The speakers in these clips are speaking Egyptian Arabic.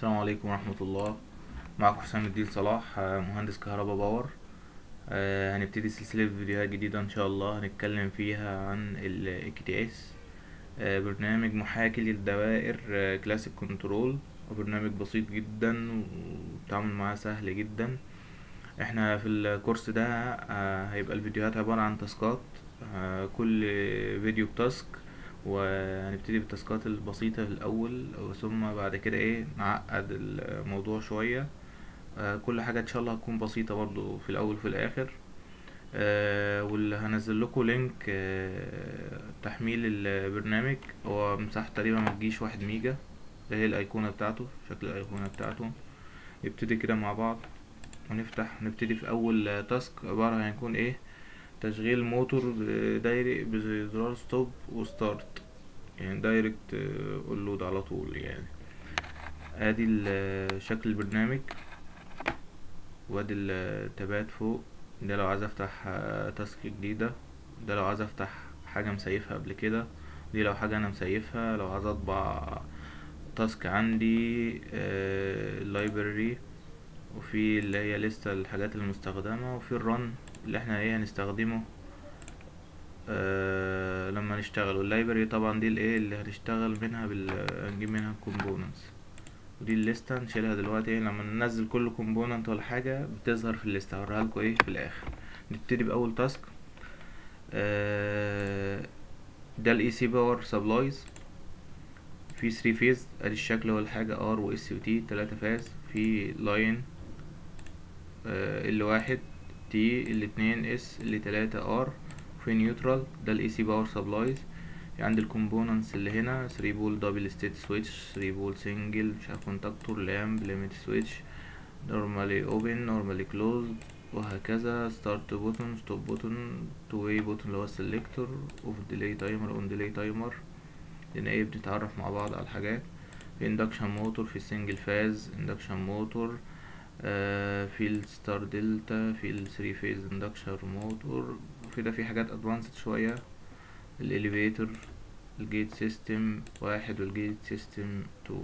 السلام عليكم ورحمة الله معكم حسام الدين صلاح آه، مهندس كهرباء باور آه، هنبتدي سلسلة فيديوهات جديدة ان شاء الله هنتكلم فيها عن ال KTS آه، برنامج محاكي للدوائر كلاسيك كنترول وبرنامج بسيط جدا والتعامل معاه سهل جدا احنا في الكورس ده آه، هيبقى الفيديوهات عبارة عن تاسكات آه، كل فيديو بتاسك وهنبتدي بالتاسكات البسيطة في الأول ثم بعد كده ايه نعقد الموضوع شوية آه، كل حاجة ان شاء الله هتكون بسيطة برضو في الأول وفي الآخر آه، واللي هنزل لكم لينك آه، تحميل البرنامج هو مساحته تقريبا متجيش واحد ميجا ده هي الأيقونة بتاعته شكل الأيقونة بتاعته نبتدي كده مع بعض ونفتح نبتدي في أول تاسك عبارة هيكون ايه تشغيل موتور دايري بزرار ستوب وستارت يعني دايركت اونلود على طول يعني ادي ال- شكل البرنامج وادي التابات فوق ده لو عايز افتح آه، تاسك جديدة ده لو عايز افتح حاجة مسيفها قبل كده دي لو حاجة انا مسيفها لو عايز اطبع تاسك عندي اللايبرري وفي اللي هي لسه الحاجات المستخدمة وفي الرن اللي احنا ايه هنستخدمه آه لما نشتغل واللايبرري طبعا دي الايه اللي هنشتغل منها بال هنجيب منها الكومبوننتس ودي الليستة نشيلها دلوقتي ايه لما ننزل كل كومبوننت ولا حاجة بتظهر في الليستة هوريها لكم ايه في الاخر نبتدي بأول تاسك آه ده الاي سي باور سبلايز في 3 فيز ادي الشكل هو الحاجة ار و اس و تي تلاتة فاز في لاين ال واحد تي ال اتنين اس ال تلاتة ار في نيوترال ده الاي سي باور سبلايز عندي الكومبوننتس اللي هنا 3 بول دبل ستيت سويتش 3 بول سنجل مش عارف كونتاكتور لامب ليميت سويتش نورمالي اوبن نورمالي كلوزد وهكذا ستارت بوتون ستوب بوتون تو واي بوتون اللي هو السلكتور اوف ديلي تايمر اون ديلي تايمر لان ايه بنتعرف مع بعض على الحاجات في اندكشن موتور في السنجل فاز اندكشن موتور آه في الستار دلتا في الثري فيز اندكشن موتور في ده في حاجات ادفانسد شويه الاليفيتور الجيت سيستم واحد والجيت سيستم تو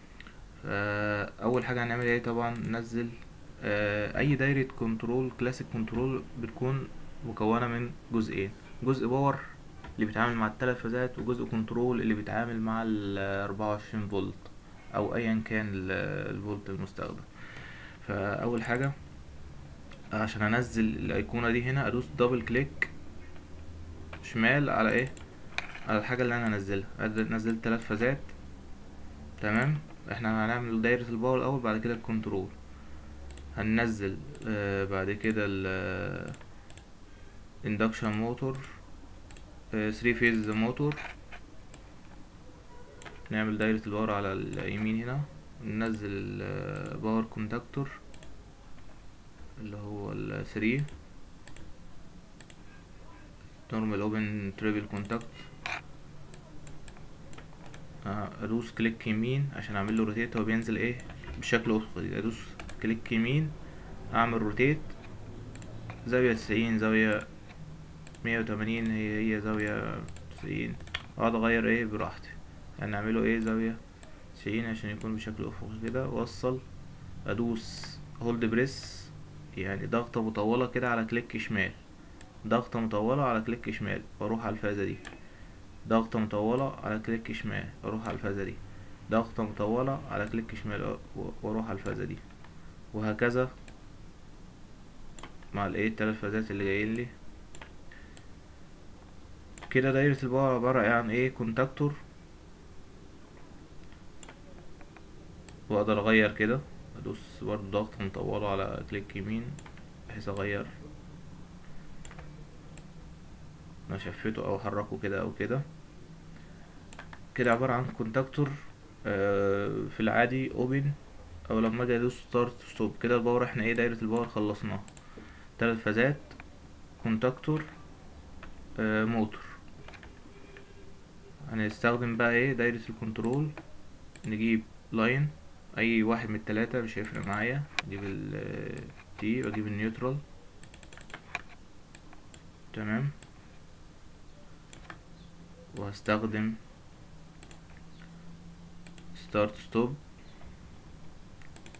فاول حاجه هنعمل ايه طبعا ننزل آه اي دايره كنترول كلاسيك كنترول بتكون مكونه من جزئين جزء باور اللي بيتعامل مع الثلاث فازات وجزء كنترول اللي بيتعامل مع ال 24 فولت او ايا كان ال- الفولت المستخدم فاول حاجه عشان انزل الايقونه دي هنا ادوس دبل كليك شمال على ايه على الحاجه اللي انا هنزلها أد- نزلت ثلاث فازات تمام احنا هنعمل دايره الباور الاول بعد كده الكنترول هننزل آه بعد كده ال اندكشن موتور 3 فيز موتور نعمل دايرة الباور على اليمين هنا ننزل الباور كونتاكتور اللي هو ال 3 نورمال اوبن تريبل كونتاكت ادوس كليك يمين عشان اعمل له روتيت هو بينزل ايه بشكل افقي ادوس كليك يمين اعمل روتيت زاوية تسعين زاوية مية وتمانين هي هي زاوية تسعين اقعد اغير ايه براحتي يعني اعمله ايه زاوية تسعين عشان يكون بشكل افقي كده واوصل ادوس هولد بريس يعني ضغطة مطولة كده على كليك شمال ضغطة مطولة على كليك شمال واروح على الفازة دي ضغطة مطولة على كليك شمال واروح على الفازة دي ضغطة مطولة على كليك شمال و- واروح على الفازة دي وهكذا مع الايه التلات فازات اللي جايين لي كده دايرة الباور عبارة عن ايه كونتاكتور واقدر اغير كده ادوس برضه ضغط مطولة على كليك يمين بحيث اغير انا شفته او احركه كده او كده كده عبارة عن كونتاكتور آه، في العادي اوبن او لما اجي ادوس ستارت ستوب كده الباور احنا ايه دايرة الباور خلصناها تلات فازات كونتاكتور آه، موتور هنستخدم بقى ايه دايرة الكنترول نجيب لاين اي واحد من التلاتة مش هيفرق معايا اجيب ال تي واجيب النيوترال تمام وهستخدم ستارت ستوب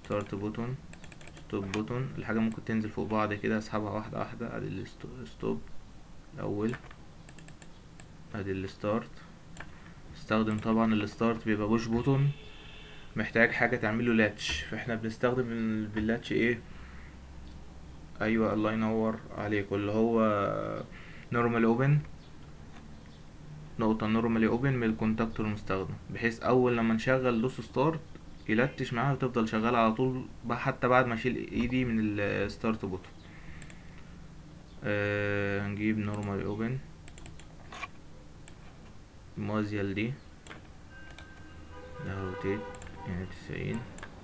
ستارت بوتون ستوب بوتون الحاجة ممكن تنزل فوق بعض كده اسحبها واحدة واحدة ادي الستوب الاول ادي الستارت استخدم طبعا الستارت بيبقى بوش بوتون محتاج حاجة تعمله لاتش فاحنا بنستخدم ال- باللاتش ايه ايوه الله ينور عليك واللي هو نورمال اوبن نقطة نورمالي اوبن من الكونتاكتور المستخدم بحيث اول لما نشغل دوس ستارت يلتش معاها وتفضل شغالة على طول ب- حتى بعد ما اشيل ايدي من الستارت بوتون آه هنجيب نورمالي اوبن موازية لدي لها روتيت يعني تسعين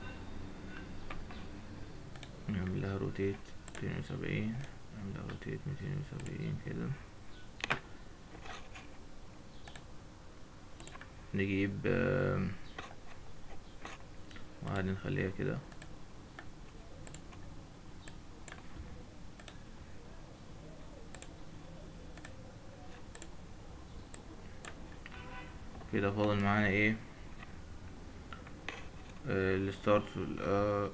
نعمل لها روتيت ميتين وسبعين نعمل لها روتيت ميتين وسبعين كده نجيب آم، وعادي نخليها كده كده فاضل معانا ايه آه، الستارت وال- آه،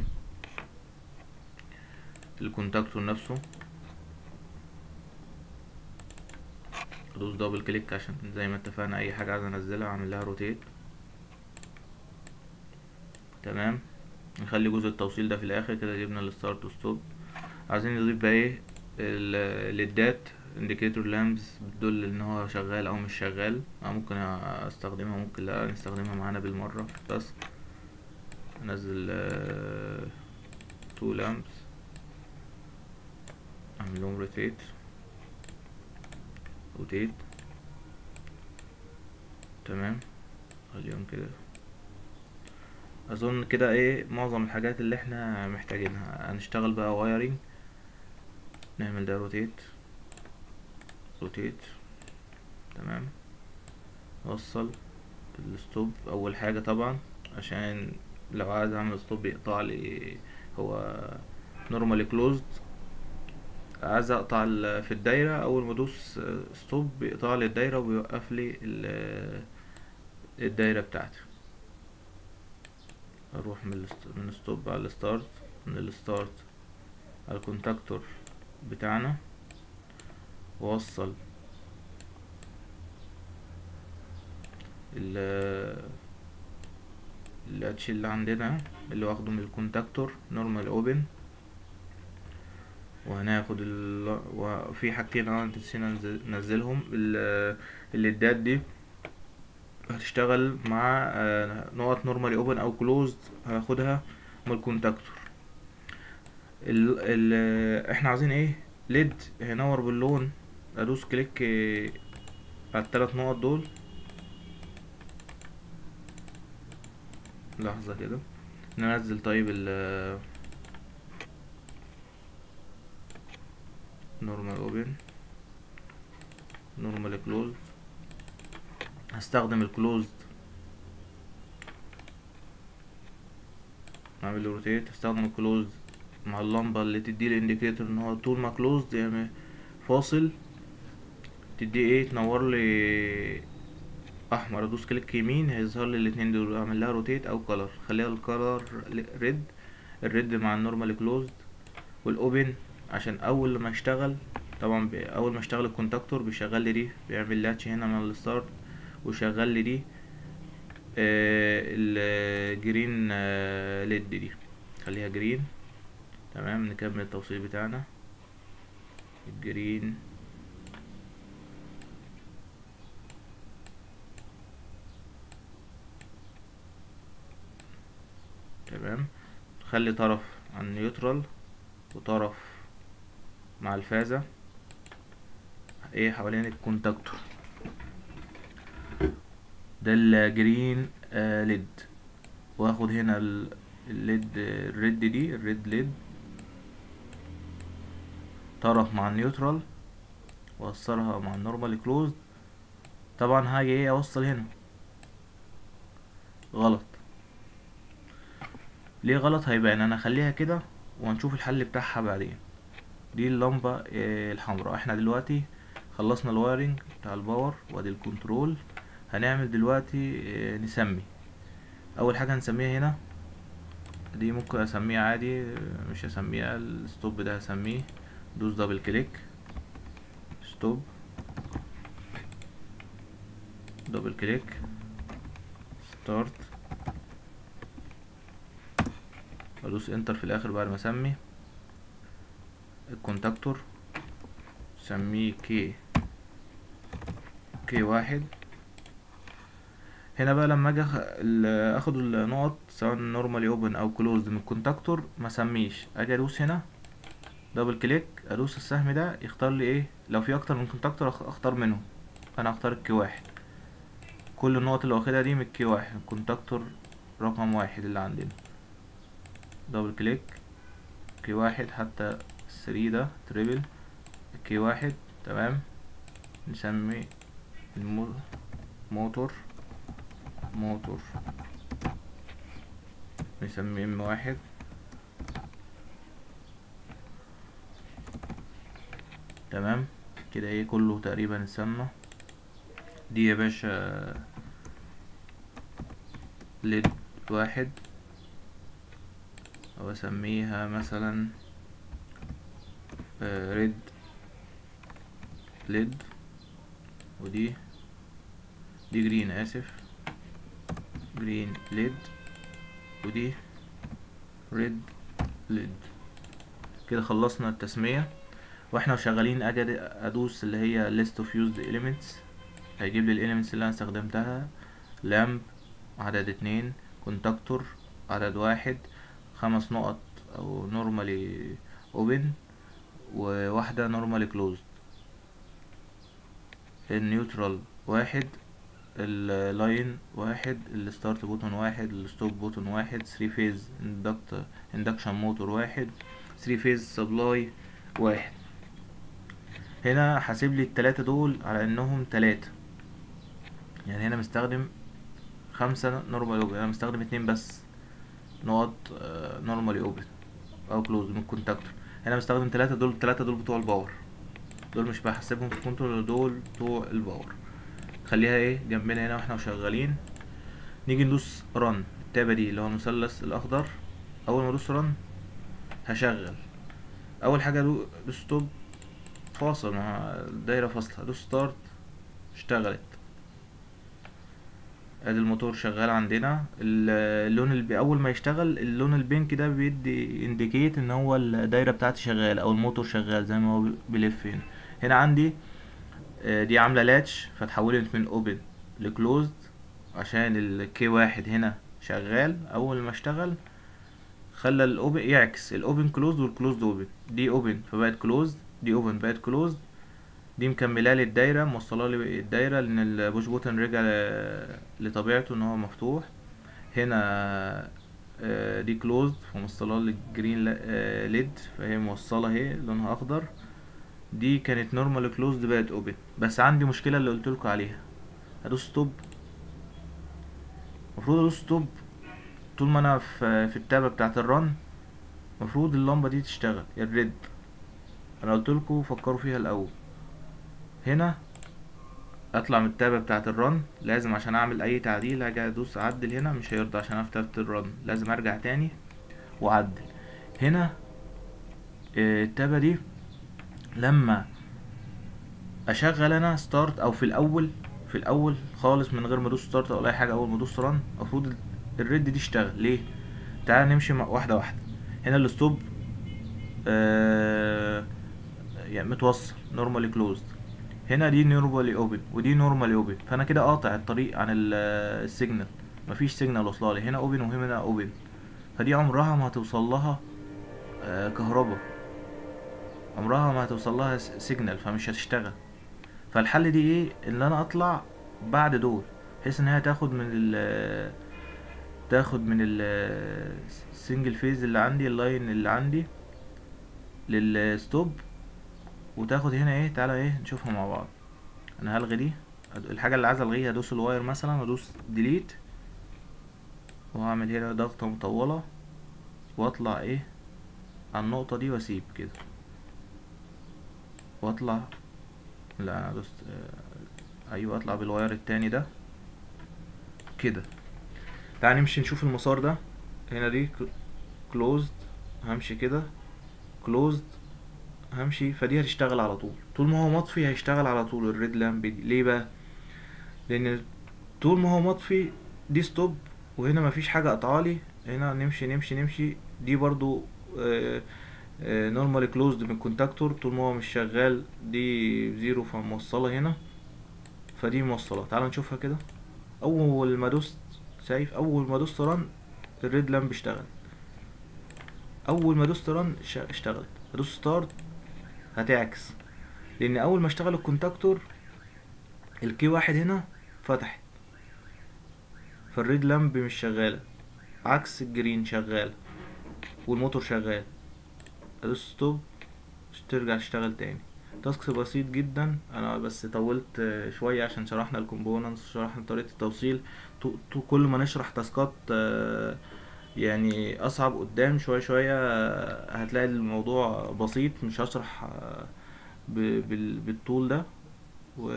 الكونتاكتور نفسه ادوس دبل كليك عشان زي ما اتفقنا اي حاجه عايز انزلها اعمل لها روتيت تمام نخلي جزء التوصيل ده في الاخر كده جبنا الستارت وستوب عايزين نضيف بقى ايه ال- الليدات انديكيتور لامبس بتدل ان هو شغال او مش شغال أو ممكن استخدمها ممكن لا نستخدمها معانا بالمره في التاسك انزل تو لامبس اعمل لهم روتيت روتيت تمام خليهم كده اظن كده ايه معظم الحاجات اللي احنا محتاجينها هنشتغل بقى وايرنج نعمل ده روتيت روتيت تمام اوصل الستوب اول حاجة طبعا عشان لو عايز اعمل ستوب يقطع لي هو نورمالي كلوزد عايز اقطع ال- في الدايرة اول ما ادوس ستوب بيقطع لي الدايرة وبيوقف لي ال- الدايرة بتاعتي اروح من الست- من الستوب على الستارت من الستارت على الكونتاكتور بتاعنا واوصل ال الاتش اللي عندنا اللي واخده من الكونتاكتور نورمال اوبن وهناخد ال... وفي حاجتين انا نسينا ننزل- ننزلهم ال- الليدات دي هتشتغل مع آه، نقط نورمالي اوبن او كلوزد هاخدها من الكونتاكتور ال... ال... احنا عايزين ايه ليد هينور باللون ادوس كليك آه، على الثلاث نقط دول لحظة كده ننزل طيب ال نورمال اوبن نورمال كلوزد هستخدم الكلوزد اعمل روتيت هستخدم الكلوزد مع اللمبة اللي تدي لي انديكيتور ان هو طول ما كلوزد يعني فاصل تدي ايه تنور لي احمر ادوس كليك يمين هيظهر لي الاتنين دول اعمل لها روتيت او كلر خليها الكلر ريد الريد مع النورمال كلوزد والاوبن عشان اول ما اشتغل طبعا ب- اول ما اشتغل الكونتاكتور بيشغل لي دي بيعمل لاتش هنا من الستارت وشغل لي دي آه الجرين آه ليد دي خليها جرين تمام نكمل التوصيل بتاعنا الجرين تمام خلي طرف على النيوترال وطرف مع الفازة ايه حوالين الكونتاكتور ده الجرين آه ليد واخد هنا ال- الليد الريد دي الريد ليد طرف مع النيوترال واوصلها مع النورمال كلوزد طبعا هاجي ايه اوصل هنا غلط ليه غلط هيبان انا اخليها كده وهنشوف الحل بتاعها بعدين دي اللمبة آه، الحمراء احنا دلوقتي خلصنا الوايرنج بتاع الباور وادي الكنترول هنعمل دلوقتي آه، نسمي اول حاجة هنسميها هنا دي ممكن اسميه عادي مش هسميها الستوب ده هسميه دوس دبل كليك ستوب دبل كليك ستارت ادوس انتر في الاخر بعد ما اسمي الكونتاكتور سميه كي كي واحد هنا بقى لما اجي اخد النقط سواء نورمالي اوبن او كلوزد من الكونتاكتور ما سميش اجي ادوس هنا دبل كليك ادوس السهم ده يختار لي ايه لو في اكتر من كونتاكتور اختار منهم انا اختار الكي واحد كل النقط اللي واخدها دي من الكي واحد الكونتاكتور رقم واحد اللي عندنا دبل كليك كي واحد حتى الثري ده تريبل كي واحد تمام نسمي الموتور موتور نسميه ام واحد تمام كده ايه كله تقريبا اتسمى دي يا باشا ليد واحد او اسميها مثلا ريد ليد ودي دي جرين اسف جرين ليد ودي ريد ليد كده خلصنا التسمية واحنا شغالين اجي ادوس اللي هي list of used elements هيجيب لي الاليمنتس اللي انا استخدمتها لامب عدد اتنين كونتاكتور عدد واحد خمس نقط او نورمالي اوبن وواحدة نورمالي كلوزد النيوترال واحد اللاين واحد الستارت بوتون واحد الستوب بوتون واحد ثري فيز اندكت اندكشن موتور واحد ثري فيز سبلاي واحد هنا حاسب لي التلاتة دول على انهم تلاتة يعني هنا مستخدم خمسة نورمال اوبن انا مستخدم اتنين بس نقط نورمالي اوبن او كلوز من الكونتاكتور هنا مستخدم تلاتة دول التلاتة دول بتوع الباور دول مش بحسبهم في الكنترول دول بتوع الباور خليها ايه جنبنا هنا واحنا شغالين نيجي ندوس رن التابة دي اللي هو المثلث الاخضر اول ما ادوس رن هشغل اول حاجة ادوس ستوب فاصل مع الدايرة فاصلة ادوس ستارت اشتغلت ادي الموتور شغال عندنا اللون اللي اول ما يشتغل اللون البينك ده بيدي انديكيت ان هو الدايره بتاعتي شغال او الموتور شغال زي ما هو بيلف هنا هنا عندي دي عامله لاتش فتحولت من اوبن لكلوزد عشان الكي واحد هنا شغال اول ما اشتغل خلى الاوبن يعكس الاوبن كلوزد والكلوزد اوبن دي اوبن فبقت كلوزد دي اوبن بقت كلوزد دي مكمله لي الدايره موصله لي الدايره لان البوش بوتن رجع لطبيعته ان هو مفتوح هنا دي كلوزد فموصله لي الجرين ليد فهي موصله اهي لونها اخضر دي كانت نورمال كلوزد بقت اوبن بس عندي مشكله اللي قلت لكم عليها ادوس ستوب المفروض ادوس ستوب طول ما انا في في التابه بتاعه الرن المفروض اللمبه دي تشتغل الريد انا قلت لكم فكروا فيها الاول هنا اطلع من التابة بتاعة الرن لازم عشان اعمل اي تعديل هاجي ادوس اعدل هنا مش هيرضى عشان افتح الرن لازم ارجع تاني واعدل هنا التابة دي لما اشغل انا ستارت او في الاول في الاول خالص من غير ما ادوس ستارت او اي حاجه اول ما ادوس رن المفروض الريد دي اشتغل ليه تعال نمشي واحده واحده هنا الستوب آه يعني متوصل نورمالي كلوزد هنا دي نورمالي اوبن ودي نورمالي اوبن فانا كده قاطع الطريق عن السيجنال مفيش سيجنال واصله لي هنا اوبن وهنا اوبن فدي عمرها ما هتوصل لها آه كهرباء عمرها ما هتوصل لها سيجنال فمش هتشتغل فالحل دي ايه ان انا اطلع بعد دول بحيث ان هي تاخد من ال تاخد من السنجل فيز اللي عندي اللاين اللي عندي للستوب وتاخد هنا ايه تعالى ايه نشوفها مع بعض انا هلغي دي الحاجه اللي عايز الغيها ادوس الواير مثلا وادوس ديليت وهعمل هنا ضغطه مطوله واطلع ايه على النقطه دي واسيب كده واطلع لا انا دوست آه ايوه اطلع بالواير التاني ده كده تعال نمشي نشوف المسار ده هنا دي كلوزد همشي كده كلوزد همشي فدي هتشتغل على طول طول ما هو مطفي هيشتغل على طول الريد لامب دي ليه بقى لان طول ما هو مطفي دي ستوب وهنا مفيش حاجة قطعالي هنا نمشي نمشي نمشي دي برضو نورمالي كلوزد من الكونتاكتور طول ما هو مش شغال دي زيرو فموصلة هنا فدي موصلة تعال نشوفها كده اول ما دوست شايف اول ما دوست رن الريد لامب اشتغل اول ما دوست رن اشتغل ادوس ستارت هتعكس لان اول ما اشتغل الكونتاكتور الكي واحد هنا فتحت فالريد لامب مش شغالة عكس الجرين شغال والموتور شغال ادوس ستوب ترجع تشتغل تاني تاسك بسيط جدا انا بس طولت شوية عشان شرحنا الكومبوننتس شرحنا طريقة التوصيل كل ما نشرح تاسكات يعني اصعب قدام شوية شوية هتلاقي الموضوع بسيط مش هشرح بالطول ده و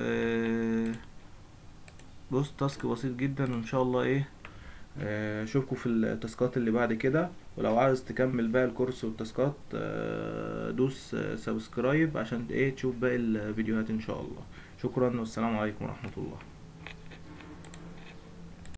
بص تاسك بسيط جدا وان شاء الله ايه اشوفكم في التاسكات اللي بعد كده ولو عايز تكمل بقى الكورس والتاسكات دوس سبسكرايب عشان ايه تشوف باقي الفيديوهات ان شاء الله شكرا والسلام عليكم ورحمة الله